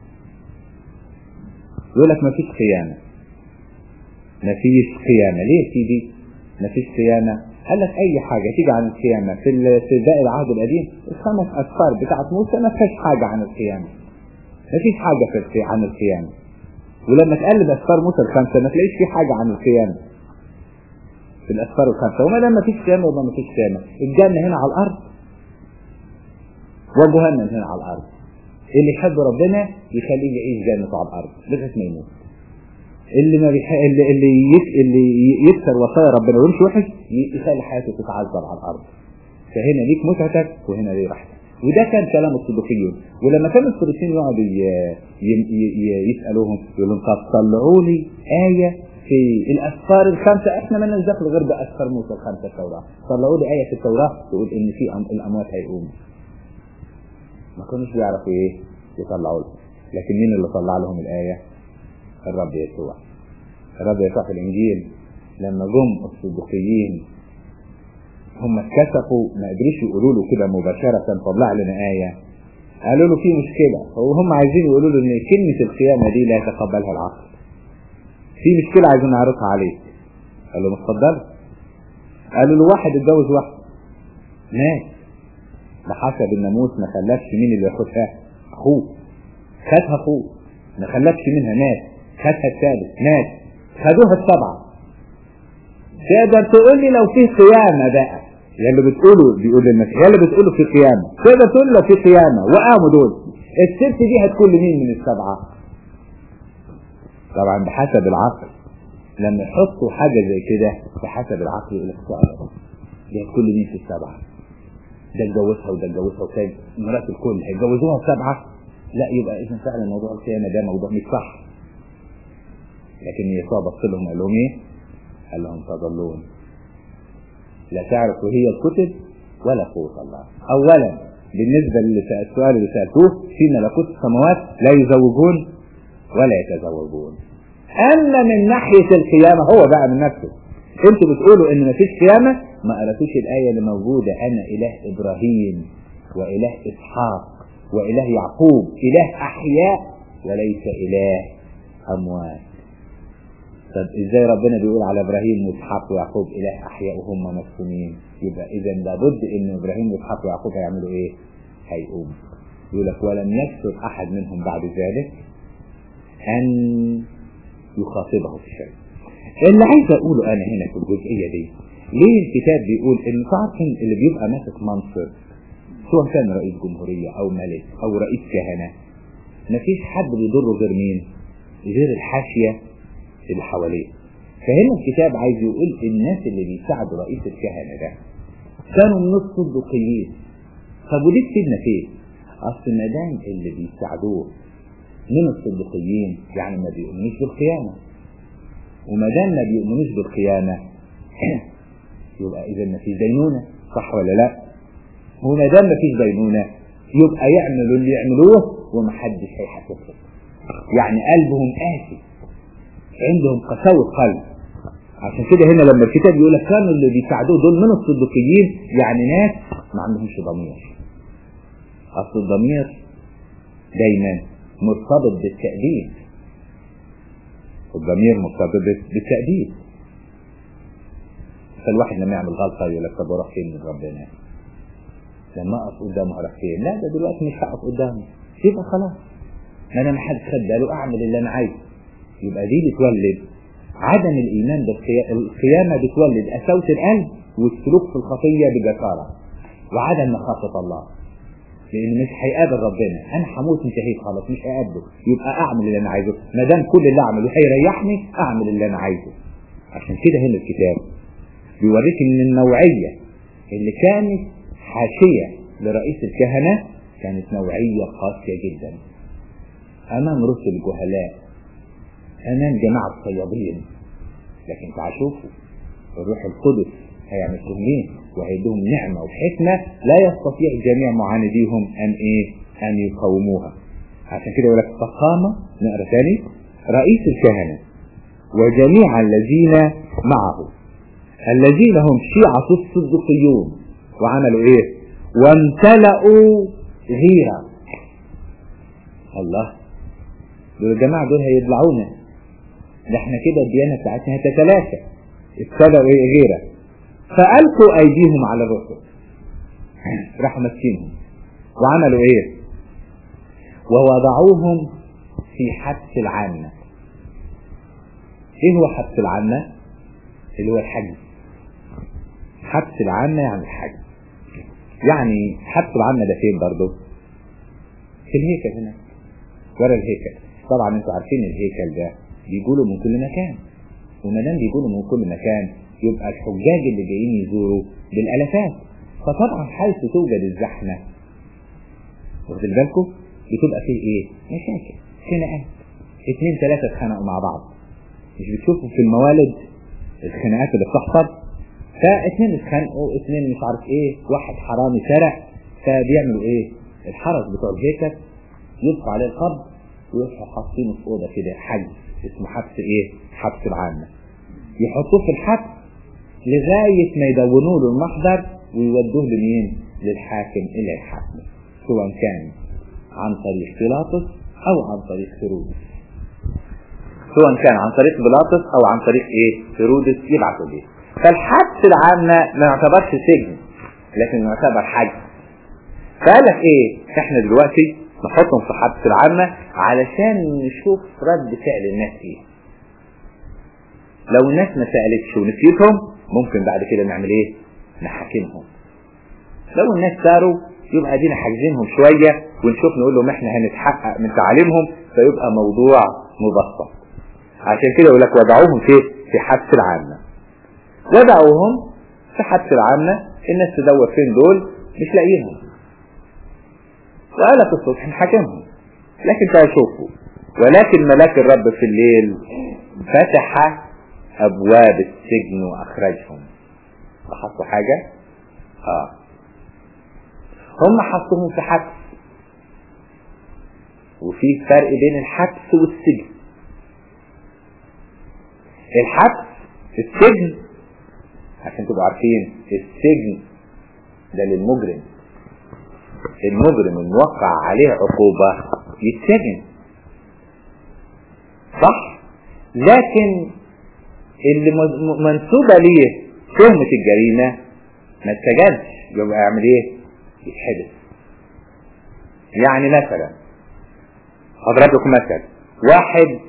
يقول لك ما فيش قيامة ما فيش قيامة ليه يا سيدي ما فيش قيامة قال لك اي حاجة تيجي عن القيامة في في باقي العهد القديم الخمس اسفار بتاعت موسى ما فيهاش حاجة عن القيامة ما فيش حاجة في عن القيامة ولما تقلب اسفار موسى الخمسة ما تلاقيش في حاجة عن القيامة في الاسفار الخمسة وما دام ما فيش قيامة يبقى ما فيش قيامة الجنة هنا على الارض وجهنم هنا على الارض اللي يحب ربنا يخليه يعيش جنة على الارض لغايه ما يموت اللي ما بيح... اللي اللي, يك... اللي يكسر وصايا ربنا ويمشي وحش يخلي حياته تتعذب على الارض فهنا ليك متعتك وهنا ليه راحتك وده كان كلام الصدوقيين ولما كانوا الصدوقيين يقعدوا يسالوهم يقول لهم طب طلعوا لي ايه في الاسفار الخمسه احنا ما لناش دخل غير باسفار موسى الخمسه التوراه طلعوا لي ايه في التوراه تقول ان في الاموات هيقوموا ما كانوش بيعرفوا ايه يطلعوا لهم لكن مين اللي طلع لهم الايه الرب يسوع الرب يسوع في الانجيل لما جم الصدوقيين هم اتكسفوا ما قدروش يقولوا له كده مباشرة طلع لنا آية قالوا له في مشكلة وهم عايزين يقولوا له ان كلمة القيامة دي لا يتقبلها العقل في مشكلة عايزين نعرضها عليك قال لهم اتفضل قالوا له واحد اتجوز واحد مات بحسب الناموس ما خلفش مين اللي ياخدها اخوه خدها اخوه ما خلفش منها مات خدها الثالث مات خدوها السبعة تقدر تقول لي لو في قيامة بقى يا اللي بتقوله بيقول للناس يا اللي بتقوله في قيامة تقدر تقول لو في قيامة وقاموا دول الست دي هتكون لمين من السبعة طبعا بحسب العقل لما يحطوا حاجة زي كده بحسب العقل يقول لك دي هتكون لمين في السبعة ده اتجوزها وده اتجوزها وكان مرات الكل هيتجوزوها سبعة لا يبقى اذا فعلا موضوع القيامة ده موضوع مش صح لكن يسوع بص لهم قال لهم ايه؟ قال لهم تضلون لا تعرفوا هي الكتب ولا قوة الله اولا بالنسبة للسؤال اللي سألتوه في ملكوت السماوات لا يزوجون ولا يتزوجون اما من ناحية القيامة هو بقى من نفسه انتوا بتقولوا ان مفيش قيامة ما قراتوش الآية اللي موجودة انا اله ابراهيم واله اسحاق واله يعقوب اله احياء وليس اله اموات طب ازاي ربنا بيقول على ابراهيم واسحاق ويعقوب اله احياء وهم مسكونين يبقى اذا لابد ان ابراهيم واسحاق ويعقوب هيعملوا ايه هيقوموا يقول لك ولم يكثر احد منهم بعد ذلك ان يخاطبه في شيء اللي عايز اقوله انا هنا في الجزئيه دي ليه الكتاب بيقول ان تعرفين اللي بيبقى ماسك منصب سواء كان رئيس جمهورية او ملك او رئيس كهنة مفيش حد بيضره غير مين غير الحاشية اللي حواليه فهنا الكتاب عايز يقول الناس اللي بيساعدوا رئيس الكهنة ده كانوا من الصدقيين طب ودي تفيدنا فين اصل ما دام اللي بيساعدوه من الصدقيين يعني ما بيؤمنوش بالقيامة وما دام ما بيؤمنوش بالقيامة يبقى اذا ما فيش دينونة صح ولا لا وما دام ما فيش دينونة يبقى يعملوا اللي يعملوه ومحدش هيحاسبهم يعني قلبهم قاسي عندهم قساوة قلب عشان كده هنا لما الكتاب يقول لك كانوا اللي بيساعدوه دول من الصدقيين يعني ناس ما عندهمش ضمير اصل الضمير دايما مرتبط بالتأديب الضمير مرتبط بالتأديب فالواحد لما يعمل غلطة يقول لك طب اروح فين من ربنا لما اقف قدامه اروح فين لا ده دلوقتي مش هقف قدامه يبقى خلاص ما انا ما حد خد باله اعمل اللي انا عايزه يبقى دي بتولد عدم الايمان بالقيامه بتولد قساوه القلب والسلوك في الخطيه بجساره وعدم مخافه الله لان مش هيقابل ربنا انا هموت انتهيت خلاص مش هقابله يبقى اعمل اللي انا عايزه ما دام كل اللي اعمله هيريحني اعمل اللي انا عايزه عشان كده هنا الكتاب بيوريك ان النوعيه اللي كانت حاشيه لرئيس الكهنه كانت نوعيه قاسيه جدا امام رسل الجهلاء امام جماعه الصيادين لكن تعال شوفوا الروح القدس هيعمل لهم ايه وهيديهم نعمه وحكمه لا يستطيع جميع معانديهم ان ايه ان يقاوموها عشان كده يقول لك فقام نقرا ثاني رئيس الكهنه وجميع الذين معه الذين هم شيعة الصدقيون وعملوا ايه وامتلأوا غيرة الله دول الجماعة دول هيبلعونا ده احنا كده الديانة بتاعتنا هتتلاشى ابتدأوا ايه غيرة فألقوا أيديهم على الرسل راحوا ماسكينهم وعملوا ايه ووضعوهم في حبس العامة ايه هو حبس العامة اللي هو الحج حبس العامة يعني الحج يعني حبس العامة ده فين برضه في الهيكل هنا ورا الهيكل طبعا انتوا عارفين الهيكل ده بيقولوا من كل مكان وما دام بيقولوا من كل مكان يبقى الحجاج اللي جايين يزوروا بالالافات فطبعا حيث توجد الزحمه واخد بالكم بتبقى فيه ايه؟ مشاكل خناقات اتنين تلاته اتخانقوا مع بعض مش بتشوفوا في الموالد الخناقات اللي بتحصل فاتنين اتخانقوا اتنين مش عارف ايه واحد حرامي سرق فبيعملوا ايه؟ الحرس بتوع الهيكل يدفع عليه القبض ويروحوا حاطينه في اوضه كده حجز اسمه حبس ايه؟ حبس العامه يحطوه في الحبس لغايه ما يدونوا له المحضر ويودوه لمين؟ للحاكم اللي يحاكمه سواء كان عن طريق بيلاطس او عن طريق هيرودس سواء كان عن طريق بيلاطس او عن طريق ايه هيرودس يبعثوا ليه فالحبس العامة ما يعتبرش سجن لكن يعتبر حجز فقال لك ايه احنا دلوقتي نحطهم في حبس العامة علشان نشوف رد فعل الناس ايه لو الناس ما سألتش ونسيتهم ممكن بعد كده نعمل ايه نحاكمهم لو الناس ساروا يبقى دينا حاجزينهم شوية ونشوف نقول لهم احنا هنتحقق من تعاليمهم فيبقى موضوع مبسط عشان كده يقول لك وضعوهم في في حبس العامة وضعوهم في حبس العامة الناس تدور فين دول مش لاقيهم وقال لك الصبح نحاكمهم لكن تعالوا شوفوا ولكن ملاك الرب في الليل فتح ابواب السجن واخرجهم لاحظتوا حاجة؟ اه هم حطوهم في حبس وفي فرق بين الحبس والسجن الحبس السجن عشان تبقوا عارفين السجن ده للمجرم المجرم الموقع عليه عقوبة يتسجن صح لكن اللي منسوبة ليه تهمة الجريمة ما اتسجنش يبقى يعمل ايه يتحبس يعني مثلا اضرب لكم مثل واحد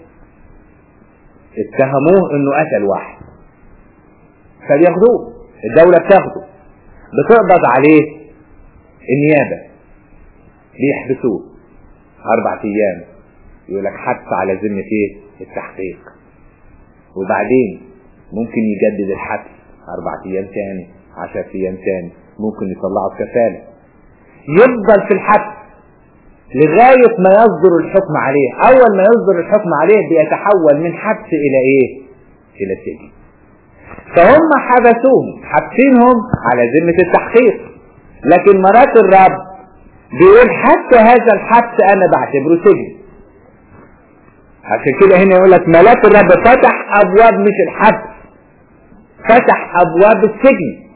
اتهموه انه قتل واحد فبياخدوه الدولة بتاخده بتقبض عليه النيابة بيحبسوه اربع ايام يقول لك حبس على ذمة ايه التحقيق وبعدين ممكن يجدد الحبس اربع ايام تاني عشر ايام تاني ممكن يطلعوا كفالة يفضل في الحبس لغاية ما يصدر الحكم عليه اول ما يصدر الحكم عليه بيتحول من حبس الى ايه الى سجن فهم حبسوهم حابسينهم على ذمة التحقيق لكن مرات الرب بيقول حتى هذا الحبس انا بعتبره سجن عشان كده هنا يقول لك ملاك الرب فتح ابواب مش الحبس فتح ابواب السجن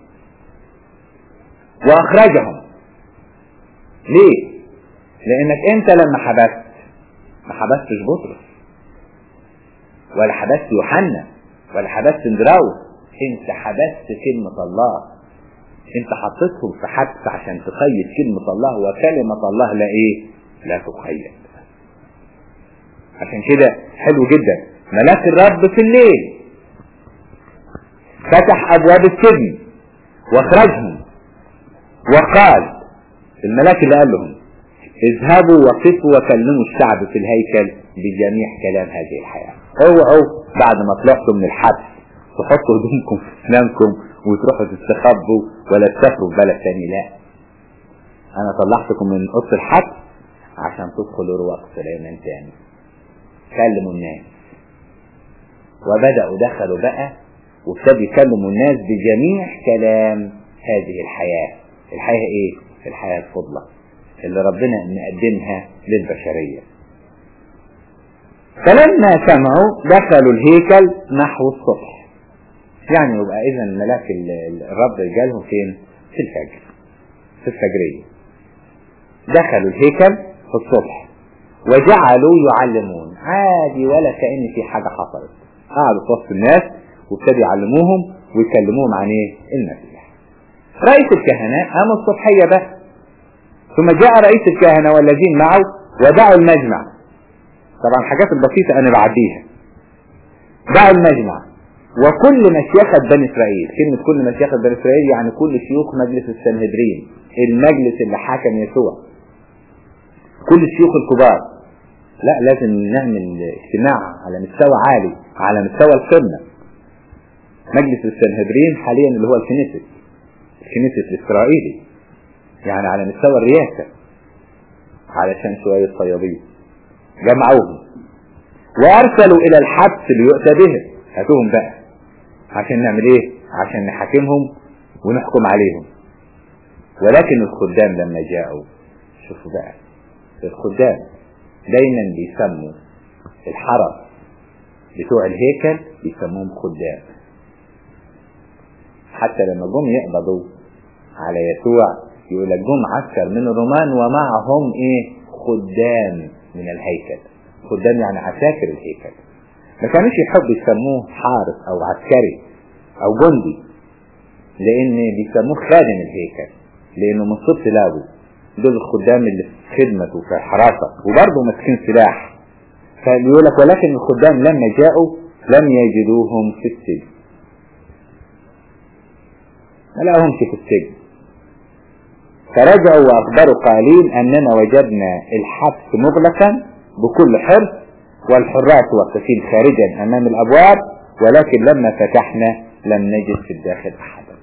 واخرجهم ليه لانك انت لما حبست ما حبستش بطرس ولا حبست يوحنا ولا حبست اندراوس انت حبست كلمة الله انت حطيتهم في حبس عشان تقيد كلمة الله وكلمة الله لا ايه لا تقيد عشان كده حلو جدا ملاك الرب في الليل فتح ابواب السجن واخرجهم وقال الملاك اللي قال لهم اذهبوا وقفوا وكلموا الشعب في الهيكل بجميع كلام هذه الحياة اوعوا بعد ما طلعتوا من الحبس تحطوا هدومكم في اسنانكم وتروحوا تستخبوا ولا تسافروا في بلد تاني لا انا طلعتكم من اوضه الحبس عشان تدخلوا رواق سليمان تاني كلموا الناس وبدأوا دخلوا بقى وابتدوا يكلموا الناس بجميع كلام هذه الحياة الحياة ايه الحياة الفضلة اللي ربنا مقدمها للبشرية فلما سمعوا دخلوا الهيكل نحو الصبح يعني يبقى اذا ملاك الرب جالهم فين في الفجر في الفجرية دخلوا الهيكل في الصبح وجعلوا يعلمون عادي ولا كأن في حاجة حصلت قعدوا في وسط الناس وابتدوا يعلموهم ويكلموهم عن ايه المسيح رئيس الكهنة قاموا الصبحية بس ثم جاء رئيس الكهنة والذين معه ودعوا المجمع طبعا الحاجات البسيطة انا بعديها دعوا المجمع وكل مشيخة بني اسرائيل كلمة كل مشيخة بني اسرائيل يعني كل شيوخ مجلس السنهدرين المجلس اللي حكم يسوع كل الشيوخ الكبار لا لازم نعمل اجتماع على مستوى عالي على مستوى القمة مجلس السنهدرين حاليا اللي هو الكنيست الكنيست الإسرائيلي يعني على مستوى الرئاسة علشان شوية صيادين جمعوهم وأرسلوا إلى الحبس ليؤتى بهم هاتوهم بقى عشان نعمل إيه؟ عشان نحاكمهم ونحكم عليهم ولكن الخدام لما جاءوا شوفوا بقى الخدام دايما بيسموا الحرس بتوع الهيكل بيسموهم خدام حتى لما جم يقبضوا على يسوع يقول لك جم عسكر من الرومان ومعهم ايه خدام من الهيكل خدام يعني عساكر الهيكل ما كانوش يحبوا يسموه حارس او عسكري او جندي لان بيسموه خادم الهيكل لانه من صوت لاوي دول الخدام اللي في خدمته في حراسة وبرضه ماسكين سلاح فبيقول لك ولكن الخدام لما جاءوا لم يجدوهم في السجن ما لقاهمش في السجن فرجعوا واخبروا قائلين اننا وجدنا الحبس مغلقا بكل حرص والحراس واقفين خارجا امام الابواب ولكن لما فتحنا لم نجد في الداخل احدا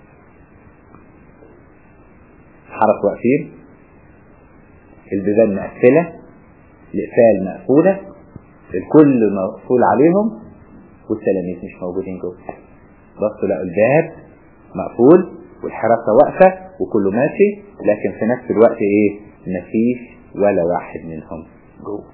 حرس واقفين البيبان مقفلة الإقفال مقفولة الكل مقفول عليهم والتلاميذ مش موجودين جوه بصوا لقوا الباب مقفول والحراسة واقفة وكله ماشي لكن في نفس الوقت ايه مفيش ولا واحد منهم جوه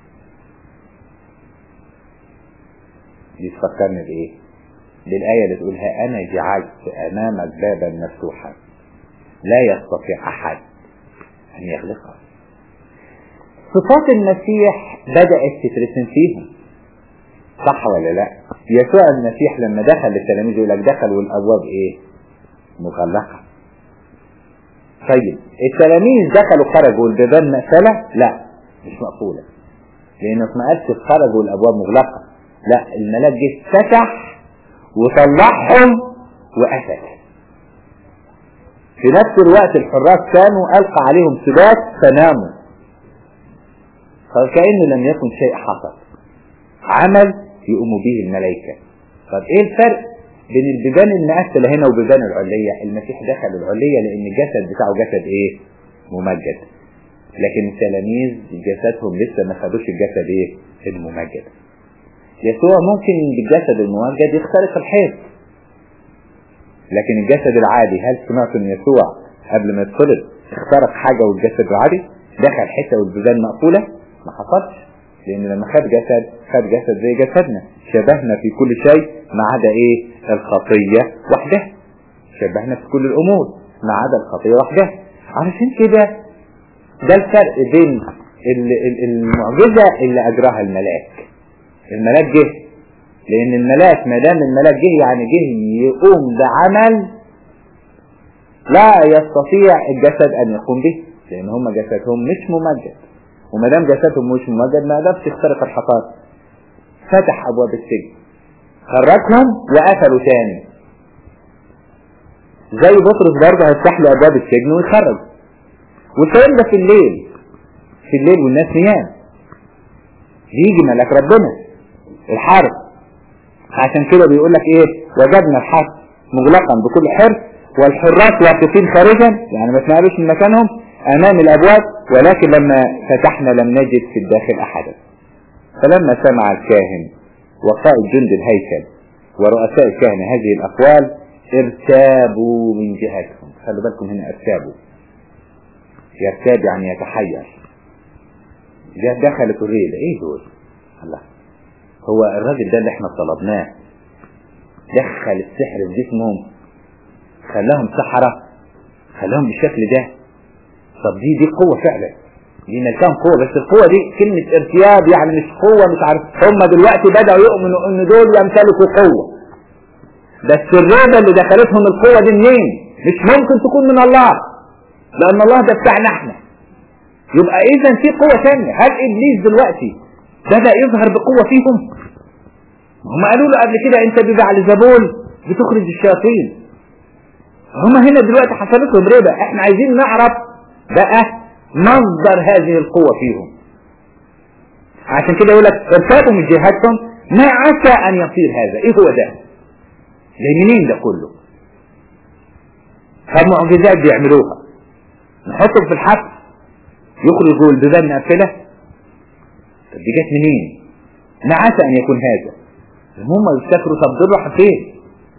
دي تفكرني بايه بالآية اللي تقولها أنا جعلت أمامك بابا مفتوحا لا يستطيع أحد أن يغلقه صفات المسيح بدأت تترسم فيهم صح ولا لا يسوع المسيح لما دخل للتلاميذ يقول لك دخل والابواب ايه مغلقه طيب التلاميذ دخلوا خرجوا والبيبان مقفله لا مش مقفوله لانه ما قالش خرجوا والابواب مغلقه لا الملاك جه فتح وطلعهم وقفل في نفس الوقت الحراس كانوا ألقى عليهم سبات فناموا فكأنه لم يكن شيء حصل عمل يقوم به الملائكة طب ايه الفرق بين البيبان المقفلة هنا وبيبان العلية المسيح دخل العلية لان الجسد بتاعه جسد ايه ممجد لكن التلاميذ جسدهم لسه ما خدوش الجسد ايه الممجد يسوع ممكن بالجسد الممجد يخترق الحيط لكن الجسد العادي هل سمعت ان يسوع قبل ما يتصلب اخترق حاجة والجسد العادي دخل حتة والبيبان مقفولة ما حصلش لان لما خد جسد خد جسد زي جسدنا شبهنا في كل شيء ما عدا ايه الخطية وحدها شبهنا في كل الامور ما عدا الخطية وحدها علشان كده ده الفرق بين المعجزة اللي اجراها الملاك الملاك جه لان الملاك ما دام الملاك جه يعني جه يقوم بعمل لا يستطيع الجسد ان يقوم به لان هم جسدهم مش ممجد وما دام جسدهم مش ممجد ما قدرش يخترق الحصاد فتح ابواب السجن خرجهم وقفلوا تاني زي بطرس برضه هيفتح له ابواب السجن ويخرج والكلام ده في الليل في الليل والناس نيام يجي ملك ربنا الحرب عشان كده بيقول لك ايه وجدنا الحرب مغلقا بكل حرب والحراس واقفين خارجا يعني ما تنقلوش من مكانهم امام الابواب ولكن لما فتحنا لم نجد في الداخل احدا فلما سمع الكاهن وقائد جند الهيكل ورؤساء الكهنة هذه الاقوال ارتابوا من جهتهم خلوا بالكم هنا ارتابوا يرتاب يعني يتحير دخلت الريلة ايه دول الله هو الراجل ده اللي احنا طلبناه دخل السحر في جسمهم خلاهم سحرة خلاهم بالشكل ده طب دي دي قوة فعلا دي نلتهم قوة بس القوة دي كلمة ارتياب يعني مش قوة مش عارف هم دلوقتي بدأوا يؤمنوا ان دول يمتلكوا قوة بس الريبة اللي دخلتهم القوة دي منين مش ممكن تكون من الله لان الله ده بتاعنا احنا يبقى اذا في قوة ثانية هل ابليس دلوقتي بدأ يظهر بقوة فيهم هم قالوا له قبل كده انت ببعل زبول بتخرج الشياطين هم هنا دلوقتي حصلت لهم ريبة احنا عايزين نعرف بقى مصدر هذه القوة فيهم عشان كده يقول لك ارتابوا من جهاتهم ما عسى ان يصير هذا ايه هو ده جاي منين ده كله فالمعجزات بيعملوها نحطهم في الحبس يخرجوا البيبان مقفلة طب دي جت منين ما عسى ان يكون هذا هم يفتكروا طب دول راحوا فين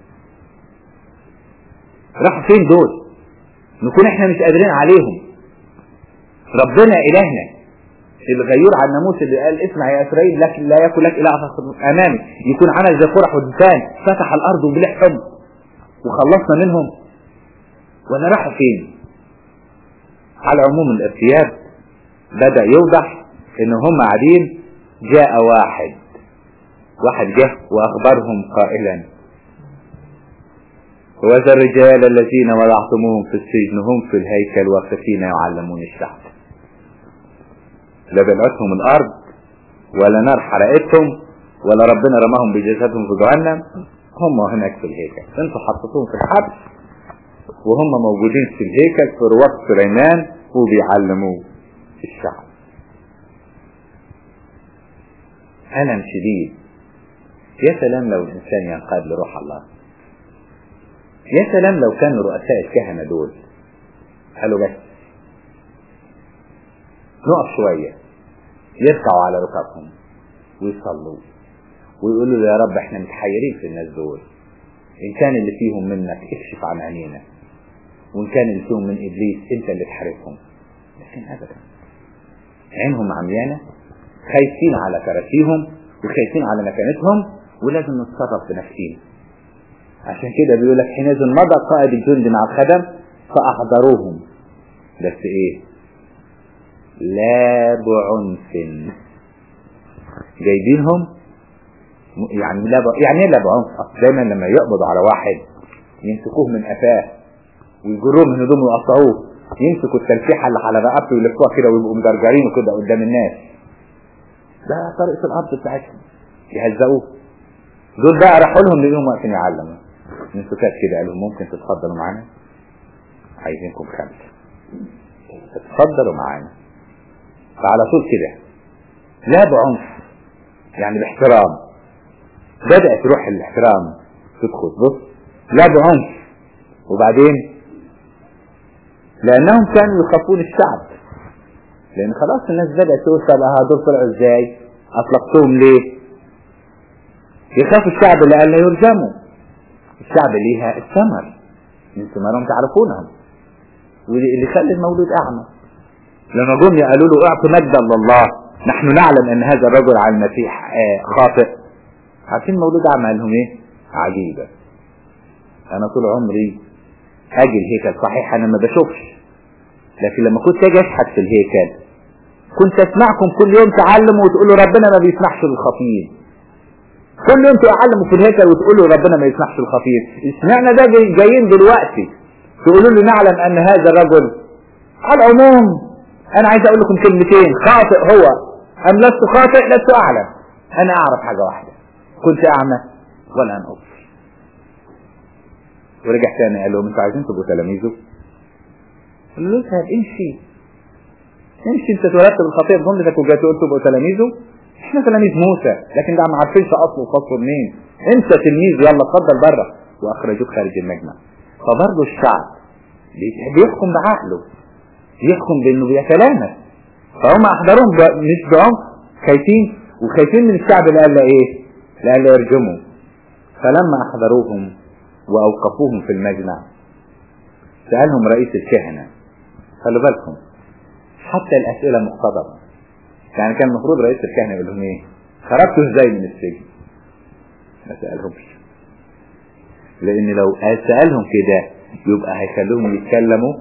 راحوا فين دول نكون احنا مش قادرين عليهم ربنا الهنا الغيور على الناموس اللي قال اسمع يا اسرائيل لك لا يكن لك اله امامي يكون عمل زي فرح ودفان فتح الارض وبلحهم وخلصنا منهم ولا راحوا فين على عموم الارتياب بدا يوضح ان هم قاعدين جاء واحد واحد جه واخبرهم قائلا وذا الرجال الذين وضعتموهم في السجن هم في الهيكل واقفين يعلمون الشعب لا بلعتهم الارض ولا نار حرقتهم ولا ربنا رماهم بجسدهم في جهنم هم هناك في الهيكل انتوا حطيتوهم في الحبس وهم موجودين في الهيكل في رواق سليمان وبيعلموا الشعب ألم شديد يا سلام لو الإنسان ينقاد لروح الله يا سلام لو كانوا رؤساء الكهنة دول قالوا بس نقف شوية يركعوا على ركبهم ويصلوا ويقولوا له يا رب احنا متحيرين في الناس دول ان كان اللي فيهم منك اكشف عن عينينا وان كان اللي فيهم من ابليس انت اللي تحاربهم لكن ابدا عينهم عميانة خايفين على كراسيهم وخايفين على مكانتهم ولازم نتصرف بنفسينا عشان كده بيقول لك حينئذ مضى قائد الجند مع الخدم فاحضروهم بس ايه لا بعنف جايبينهم يعني لا ب... يعني ايه لا بعنف دايما لما يقبضوا على واحد يمسكوه من قفاه ويجروه من هدومه ويقطعوه يمسكوا التلفيحه اللي على رقبته ويلفوها كده ويبقوا مجرجرينه كده قدام الناس ده طريقه الارض بتاعتهم يهزقوه دول بقى راحوا لهم لقيهم واقفين يعلموا مسكات كده قالوا ممكن تتفضلوا معانا عايزينكم خمسه اتفضلوا معانا فعلى طول كده لا بعنف يعني باحترام بدأت روح الاحترام تدخل بص لا بعنف وبعدين لأنهم كانوا يخافون الشعب لأن خلاص الناس بدأت توصل اه دول طلعوا ازاي أطلقتهم ليه يخاف الشعب لألا يرجموا الشعب ليها الثمر من ثمارهم تعرفونهم واللي خلى المولود أعمى لما جم قالوا له اعط مجدا لله نحن نعلم ان هذا الرجل على المسيح خاطئ عارفين مولود اعمى قال لهم ايه عجيبة انا طول عمري اجي الهيكل صحيح انا ما بشوفش لكن لما كنت اجي اشحت في الهيكل كنت اسمعكم كل يوم تعلموا وتقولوا ربنا ما بيسمحش للخطيين كل يوم تعلموا في الهيكل وتقولوا ربنا ما يسمحش للخطيين سمعنا ده جايين دلوقتي تقولوا لي نعلم ان هذا الرجل على العموم انا عايز اقول لكم كلمتين خاطئ هو ام لست خاطئ لست اعلم انا اعرف حاجة واحدة كنت اعمى ولا انا ابصر ورجع تاني قال لهم انتوا عايزين تبقوا تلاميذه قال له طب امشي امشي انت اتولدت بالخطيئة بظنك وجاي تقول تبقوا تلاميذه احنا تلاميذ موسى لكن ده ما عارفينش اصله وفصله منين انت تلميذ يلا اتفضل بره واخرجوك خارج المجمع فبرضه الشعب بيحكم بعقله يحكم بانه بيتلامس فهم احضرهم مش بعنف خايفين وخايفين من الشعب اللي قال ايه لألا يرجموا فلما احضروهم واوقفوهم في المجمع سألهم رئيس الكهنة خلوا بالكم حتى الاسئلة مقتضبة يعني كان المفروض رئيس الكهنة يقول لهم ايه خرجتوا ازاي من السجن ما سألهمش لان لو سألهم كده يبقى هيخلوهم يتكلموا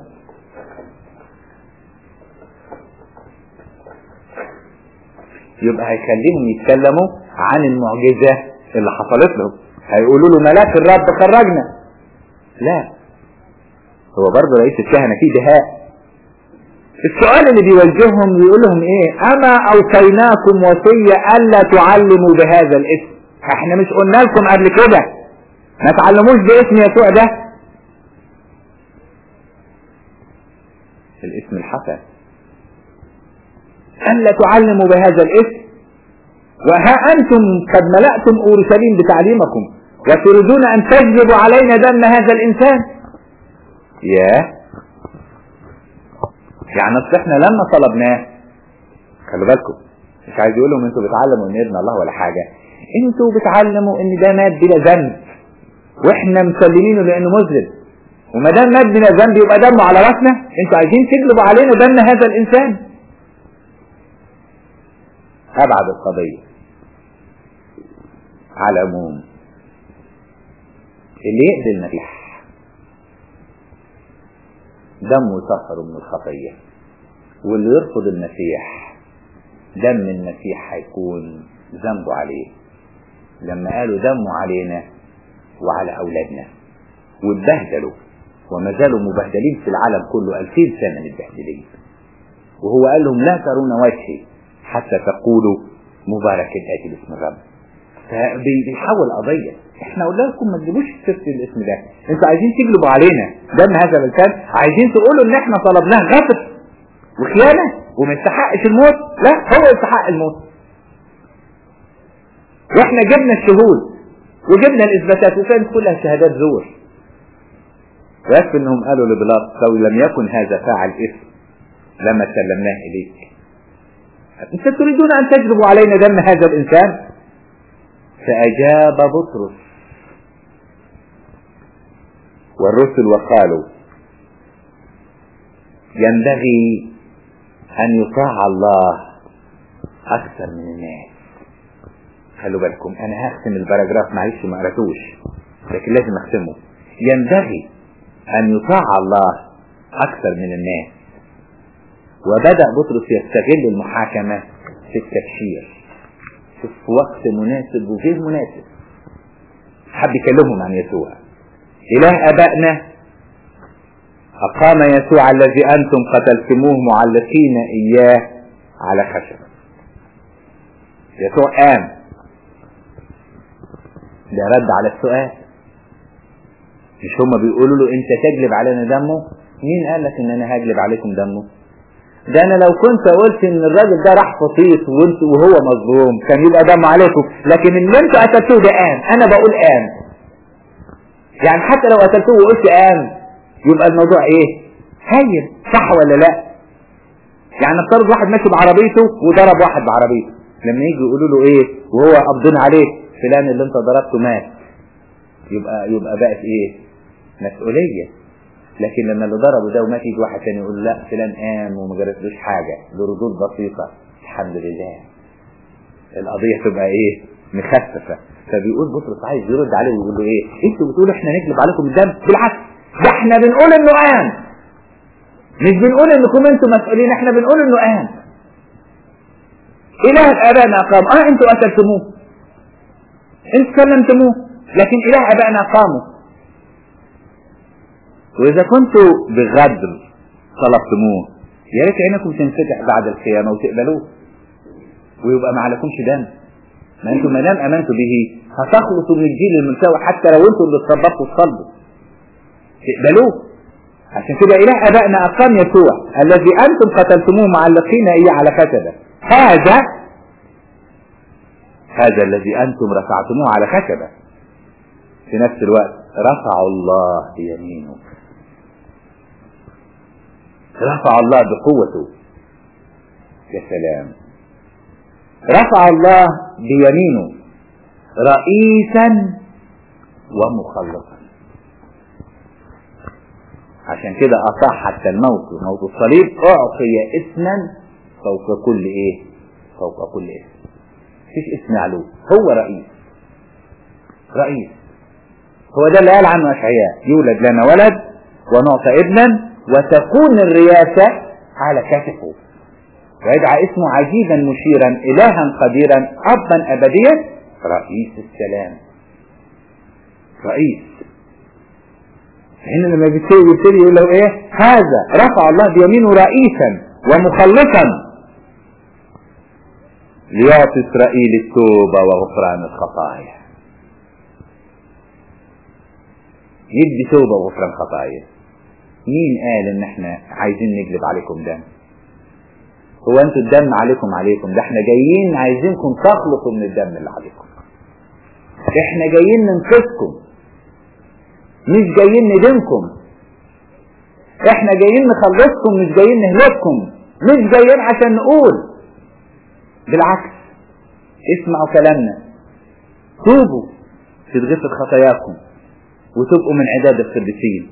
يبقى هيخليهم يتكلموا عن المعجزة اللي حصلت لهم هيقولوا له ملاك الرب خرجنا لا هو برضه رئيس الكهنة فيه دهاء السؤال اللي بيوجههم يقول لهم ايه اما اوصيناكم وصية الا تعلموا بهذا الاسم احنا مش قلنا لكم قبل كده ما تعلموش باسم يسوع ده الاسم الحسن ألا تعلموا بهذا الاسم وها أنتم قد ملأتم أورشليم بتعليمكم وتريدون أن تجلبوا علينا دم هذا الإنسان ياه يعني اصل احنا لما طلبناه خلوا بالكم مش عايز يقول لهم انتوا بتعلموا ان ابن الله ولا حاجه انتوا بتعلموا ان ده مات بلا ذنب واحنا مسلمينه لانه مذنب وما دام مات بلا ذنب يبقى دمه على راسنا انتوا عايزين تجلبوا علينا دم هذا الانسان ابعد القضيه على العموم اللي يقضي المسيح دمه يطهر من الخطيه واللي يرفض المسيح دم المسيح هيكون ذنبه عليه لما قالوا دمه علينا وعلى أولادنا واتبهدلوا وما زالوا مبهدلين في العالم كله ألفين سنة متبهدلين وهو قال لهم لا ترون وجهي حتى تقولوا مبارك الآتي باسم الرب فبيحول قضية احنا قلنا لكم ما تجيبوش سيرة الاسم ده انتوا عايزين تجلبوا علينا دم هذا الانسان عايزين تقولوا ان احنا طلبناه غفر وخيانة وما يستحقش الموت لا هو يستحق الموت واحنا جبنا الشهود وجبنا الاثباتات وكانت كلها شهادات زور ويكفي انهم قالوا لبلاط لو لم يكن هذا فاعل اسم لما سلمناه اليك انت تريدون ان تجلبوا علينا دم هذا الانسان فاجاب بطرس والرسل وقالوا ينبغي أن يطاع الله أكثر من الناس خلوا بالكم أنا هختم الباراجراف معلش ما قراتوش لكن لازم أختمه ينبغي أن يطاع الله أكثر من الناس وبدأ بطرس يستغل المحاكمة في التبشير في وقت مناسب وغير مناسب حب يكلمهم عن يسوع إله أبائنا أقام يسوع الذي أنتم قتلتموه معلقين إياه على خشبة يسوع قام ده رد على السؤال مش هما بيقولوا له انت تجلب علينا دمه مين قال لك ان انا هجلب عليكم دمه ده انا لو كنت قلت ان الراجل ده راح فطيس وانت وهو مظلوم كان يبقى دمه عليكم لكن اللي انتوا قتلتوه ده قام انا بقول قام يعني حتى لو قتلتوه وقلت قام يبقى الموضوع ايه هين صح ولا لا يعني نفترض واحد ماشي بعربيته وضرب واحد بعربيته لما يجي يقولوا له ايه وهو قبضين عليه فلان اللي انت ضربته مات يبقى يبقى بقت ايه مسؤولية لكن لما اللي ضربه ده ومات يجي واحد تاني يقول لا فلان قام وما جرتلوش حاجة بردود بسيطة الحمد لله القضية تبقى ايه مخففة فبيقول بطرس عايز يرد عليه ويقول له ايه انتوا بتقولوا احنا نجلب عليكم الدم بالعكس ده احنا بنقول انه قام مش بنقول انكم انتوا مسؤولين احنا بنقول انه قام اله ابائنا قام اه انتوا قتلتموه انتوا سلمتموه لكن اله ابائنا قاموا واذا كنتوا بغدر طلبتموه يا ريت عينكم تنفتح بعد القيامه وتقبلوه ويبقى ما عليكمش دم ما انتم ما دام امنتوا به هتخلصوا من الجيل الملتوي حتى لو انتم اللي تصدقوا الصلب تقبلوه عشان كده اله ابائنا اقام يسوع الذي انتم قتلتموه معلقين اياه على خشبه هذا هذا الذي انتم رفعتموه على خشبه في نفس الوقت رفع الله بيمينه رفع الله بقوته يا سلام رفع الله بيمينه رئيسا ومخلصا عشان كده أطاع حتى الموت موت الصليب أعطي اسما فوق كل إيه فوق كل اسم مفيش اسم علوه هو رئيس رئيس هو ده اللي قال عنه أشعياء يولد لنا ولد ونعطى ابنا وتكون الرياسة على كتفه ويدعى اسمه عزيزا مشيرا إلها قديرا أبا أبديا رئيس السلام رئيس هنا لما يبتدي يقول له ايه هذا رفع الله بيمينه رئيسا ومخلصا ليعطي اسرائيل التوبه وغفران الخطايا يدي توبه وغفران خطايا مين قال ان احنا عايزين نجلب عليكم دم هو انتوا الدم عليكم عليكم ده احنا جايين عايزينكم تخلصوا من الدم اللي عليكم احنا جايين ننقذكم مش جايين ندينكم احنا جايين نخلصكم مش جايين نهلككم مش جايين عشان نقول بالعكس اسمعوا كلامنا توبوا تتغفر خطاياكم وتبقوا من عداد القديسين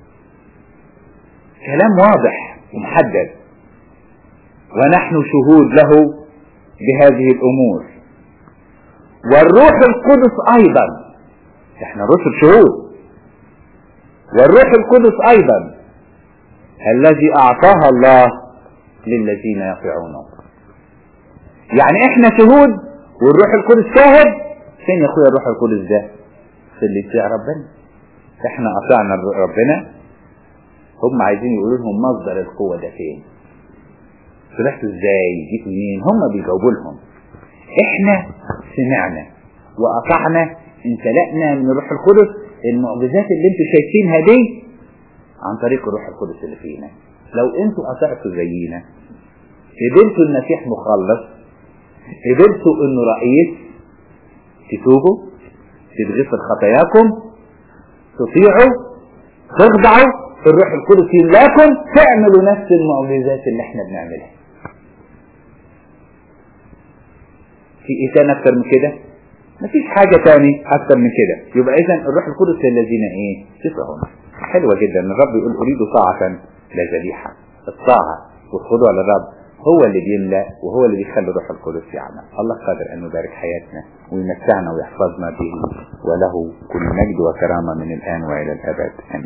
كلام واضح ومحدد ونحن شهود له بهذه الامور والروح القدس ايضا احنا رسل شهود والروح القدس ايضا الذي اعطاها الله للذين يطيعونه يعني احنا شهود والروح القدس شاهد فين يا اخويا الروح القدس ده في اللي يطيع ربنا احنا اطعنا ربنا هم عايزين يقولوا لهم مصدر القوه ده فين طلعتوا ازاي جيت منين هم بيجاوبوا لهم احنا سمعنا واطعنا امتلأنا من الروح القدس المعجزات اللي انتوا شايفينها دي عن طريق الروح القدس اللي فينا لو انتوا اطعتوا زينا قبلتوا المسيح مخلص قبلتوا انه رئيس تتوبوا تتغفر خطاياكم تطيعوا تخضعوا الروح القدس يملاكم تعملوا نفس المعجزات اللي احنا بنعملها في ايه تاني اكتر من كده مفيش حاجة تاني اكتر من كده يبقى اذا الروح القدس للذين ايه يطيعون حلوة جدا الرب يقول اريد طاعة لا ذبيحة الطاعة والخضوع للرب هو اللي بيملأ وهو اللي بيخلي الروح القدس يعمل الله قادر أن يبارك حياتنا ويمتعنا ويحفظنا به وله كل مجد وكرامة من الآن وإلى الأبد آمين